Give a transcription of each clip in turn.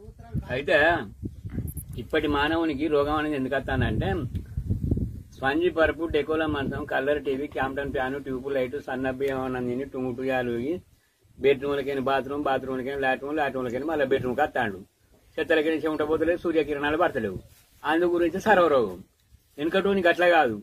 అయితే ఇప్పటి మానవునికి రోగం అనేది ఎందుకు వస్తానంటే స్పంజి పరుపు డెకోల మంచం కలర్ టీవీ క్యామ్టన్ ఫ్యాను ట్యూబ్ లైట్ సన్నబియ్యం అన్నం టుంగుటుయాలు బెడ్రూమ్లకైనా బాత్రూమ్ బాత్రూమ్లకైనా లాట్రూమ్ లాట్రూమ్లకైనా మళ్ళీ బెడ్రూమ్కి వస్తాడు చెత్తలకైనా చెమట పోతలేదు సూర్యకిరణాలు పడతలేవు అందు గురించి సర్వరోగం వెనుకటోనికి అట్లా కాదు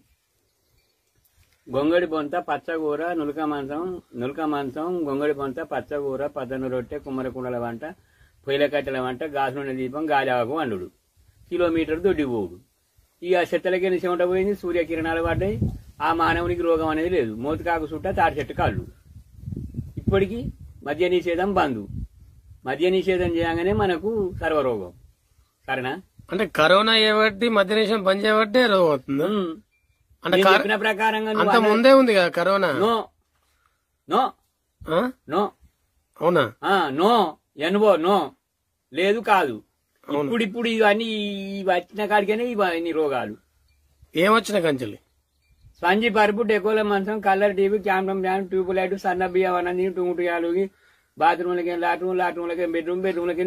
గొంగడి బొంత పచ్చగూర నులక మంచం నులక మంచం గొంగడి బొంత పచ్చగూర పద్దను రొట్టె కుమ్మర కుండల వంట పొయ్యిల కట్టెల వంట గాసునుండి దీపం గాలివాకు వండుడు కిలోమీటర్ దొడ్డిపోవుడు ఇక చెత్తలకి చెమట పోయింది సూర్యకిరణాలు పడ్డాయి ఆ మానవునికి రోగం అనేది లేదు మోతికాకు చుట్ట తాటి చెట్టు కాళ్ళు ఇప్పటికి మద్య నిషేధం బంద్ మద్య నిషేధం చేయగానే మనకు సర్వరోగం సరేనా అంటే కరోనా ఏబట్టి మధ్య నిమిషం పని చేయబట్టే రోగం అవుతుంది ఉమ్. అంటే నేను కర- చెప్పిన ప్రకారంగా నువ్వు అంత అన్న- ముందే ఉంది కదా కరోనా నో నో ఆ? నో అవునా ఆ, నో ఎనువో నో లేదు కాదు అవును. ఇప్పుడు ఇప్పుడు ఇవన్నీ ఇవి వచ్చిన కాడికనే ఇవన్నీ రోగాలు ఏమొచ్చిన కంచెలు స్పంజి పరుపు డెకోల మంచం కలర్ టీవీ క్యామ్రమ్ ఫ్యాన్ ట్యూబ్ లైట్ సన్న బియ్యం అన్నది టుంగుటుయాలు బాత్రూమ్లకి లాట్రూమ్ లాట్రూమ్లకి బెడ్రూమ్ బెడ్రూమ్లకి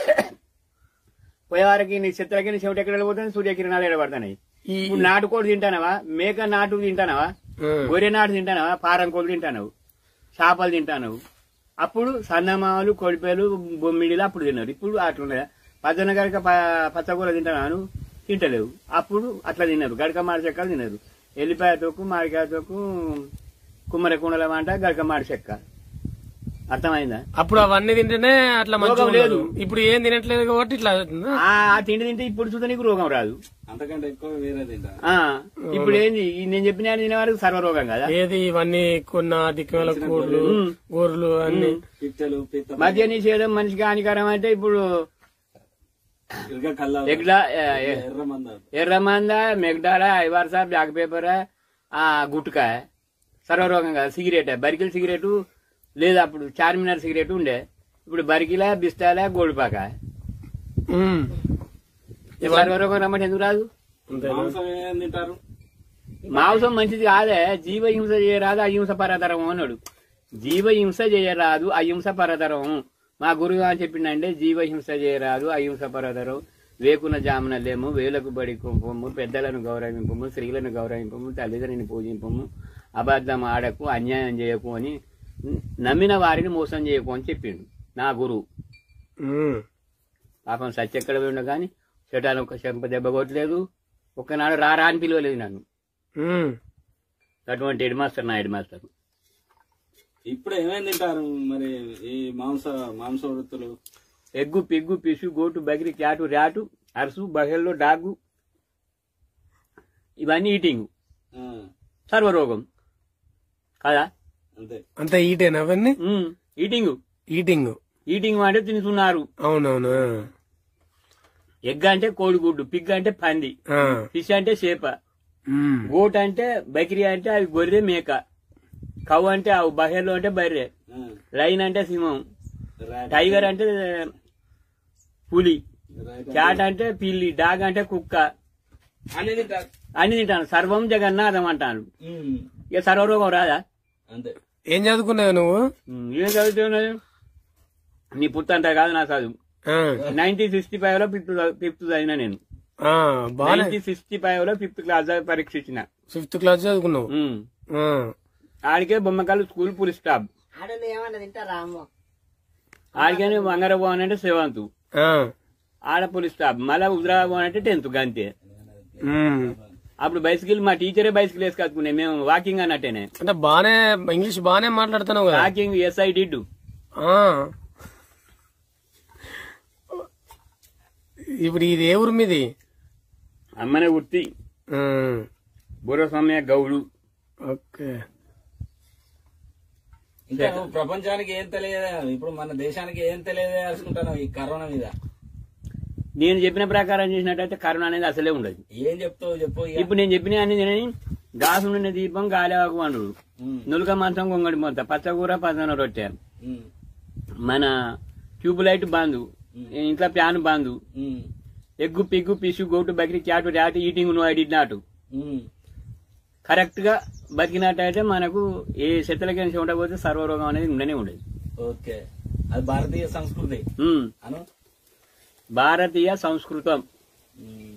పోయేవారికి నీ చిత్రకి చెవిటి ఎక్కడ వెళ్ళిపోతుంది సూర్యకిరణాలు ఎడబడుతున్నాయి ఈ ఇప్పుడు నాటుకోడి తింటానవా మేక నాటు తింటానవా ఆ. గొర్రె నాటు తింటానవా పారం కోళ్ళు తింటానవు చేపలు తింటానవు అప్పుడు సన్నమామలు కొడిపేలు బొమ్మిడిలు అప్పుడు తిన్నారు ఇప్పుడు అట్లున్నాయి పద్దెన గడక ప- పచ్చకూర తింటాను తింటలేవు అప్పుడు అట్లా తిన్నారు గడక మాడి చెక్కలు తిన్నారు ఎల్లిపాయ తొక్కు మామిడికాయ తొక్కు కుమ్మర కుండల వంట గడక మాడి చెక్క అర్థమైందా అప్పుడు అవన్నీ తింటేనే అట్లా మంచిగా రోగం లేదు. ఉన్నారు. ఇప్పుడు ఏం తినట్లేదు కాబట్టి ఇట్లా అవుతుందా ఆ ఆ తిండి తింటే ఇప్పుడు చూస్తే నీకు రోగం రాదు అంతకంటే ఎక్కువ వేరే తింటా ఆ ఇప్పుడు ఏంది ఈ నేను చెప్పిన తినే వరకు సర్వరోగం కదా ఏది ఇవన్నీ కొన్న దిక్కుమల కూరలు ఉమ్. గోర్లు అన్ని పిట్టలు పిత్త మద్య నిషేధం మనిషికి హానికరం అంటే ఇప్పుడు ఇంకా కళ్ళ ఎగ్లా ఎర్ర మంద ఎర్రమంద మెగ్డాల ఐవార్స బ్లాక్ పేపర్ ఆ గుట్కాయ సర్వరోగం కదా సిగరెట్ బరికిల సిగరెట్ లేదా అప్పుడు చార్మినార్ సిగరెట్ ఉండే ఇప్పుడు బరికిల బిస్తాల గోల్పాక ఉమ్. సర్వరోగం రమ్మంటే ఎందుకు రాదు అంతేనా? మాంసం ఏం తింటారు మాంసం మంచిది కాదే జీవహింస చేయరాదు అహింస పరతరం అన్నాడు జీవహింస చేయరాదు అహింస పరతరం మా గురువు అని చెప్పిండంటే జీవహింస చేయరాదు అహింస పరతరం వేకున జామున లేము వేలకు బడి కుంపము పెద్దలను గౌరవింపము స్త్రీలను గౌరవింపము తల్లిదండ్రుని పూజింపము అబద్ధం ఆడకు అన్యాయం చేయకు అని నమ్మిన వారిని మోసం చేయకు అని చెప్పిండు నా గురువు ఉమ్. పాపం సత్యెక్కడ ఉండ కానీ చెటాలు ఒక చెంప దెబ్బ కొట్టలేదు ఒక్కనాడు రారా అని పిలవలేదు నన్ను ఉమ్. అటువంటి హెడ్ మాస్టర్ నా హెడ్ మాస్టర్ ఇప్పుడు ఏమేం తింటారు మరి ఈ మాంస మాంస వృత్తులు ఎగ్గు పిగ్గు పిసు గోటు బగిరి క్యాటు ర్యాటు అరసు బహెల్లో డాగు ఇవన్నీ ఈటింగ్ ఆ, సర్వరోగం కదా అంతే అంతా ఈటేనా అవన్నీ ఉమ్, ఈటింగ్ ఈటింగ్ ఈటింగ్ అంటే తింటున్నారు అవునవును ఎగ్ అంటే కోడిగుడ్డు పిగ్ అంటే పంది ఆ. ఫిష్ అంటే చేప ఉమ్. గోట్ అంటే బకిరి అంటే అవి గొర్రె మేక కవ్ అంటే అవి బహెల్లో అంటే బర్రె ఆ, లైన్ అంటే సింహం rat, టైగర్ అంటే పులి rat క్యాట్ అంటే పిల్లి డాగ్ అంటే కుక్క అన్ని తింటారు అన్ని తింటాను సర్వం జగన్నాథం అంటాను ఉమ్, ఇక సర్వరోగం రాదా అంతే ఏం చదువుకున్నావు నువ్వు ఉమ్, ఏం చదువుతున్నావు నీ పుత్తంత కాదు నా చదువు ఆ. నైన్టీన్ సిక్స్టీ ఫైవ్ లో ఫిఫ్త్ ఫిఫ్త్ చదివిన నేను ఆ, బానే నైన్టీన్ సిక్స్టీ ఫైవ్ లో ఫిఫ్త్ క్లాస్ పరీక్ష ఇచ్చిన ఫిఫ్త్ క్లాస్ చదువుకున్నావు ఉమ్. ఆ. ఆడికే బొమ్మకాలు స్కూల్ పులి స్టాప్ ఆడలు ఏమన్నా తింటారా అమ్మ ఆడికే వంగర భవన్ అంటే సెవెంత్ ఆ. ఆడ పులి స్టాప్ మళ్ళా హుజరాబాద్ భవన్ అంటే టెన్త్ గంతే ఉమ్. అప్పుడు బైసికల్ మా టీచరే బైసికల్ వేసుకొచ్చుకునే మేము వాకింగ్ అన్నట్టేనే అంటే బానే ఇంగ్లీష్ బానే మాట్లాడుతున్నావు కదా వాకింగ్ ఎస్ఐ డిడ్ ఆ. ఇప్పుడు ఇది ఏ ఊరు మీది అమ్మనే ఉత్తి ఆ. బుర్రస్వామ్య గౌడు ఓకే ఇంకా నువ్వు ప్రపంచానికి ఏం తెలియదే ఇప్పుడు మన దేశానికి ఏం తెలియదే అనుకుంటాను ఈ కరోనా మీద నేను చెప్పిన ప్రకారం చేసినట్టయితే కరోనా అనేది అసలే ఉండదు ఏం చెప్తావు చెప్పు ఇక. ఇప్పుడు నేను చెప్పిన అన్ని తినని గాసు నుండి దీపం గాలివాకు వండుడు ఉమ్, నులక మంచం గొంగడి మొత్త పచ్చకూర పచ్చన రొట్టె ఉమ్, మన ట్యూబ్ లైట్ బందు ఇంట్లో ఫ్యాన్ బందు ఉమ్, ఎగ్గు పిగ్గు పిసు గోటు బకిరి cat rat eating no idea not um. Correct గా బతికినట్టయితే మనకు ఏ శక్తులకైనా ఉండకపోతే సర్వరోగం అనేది ఉండనే ఉండదు ఓకే అది భారతీయ సంస్కృతి ఉమ్. అను భారతీయ సంస్కృతం ఉమ్.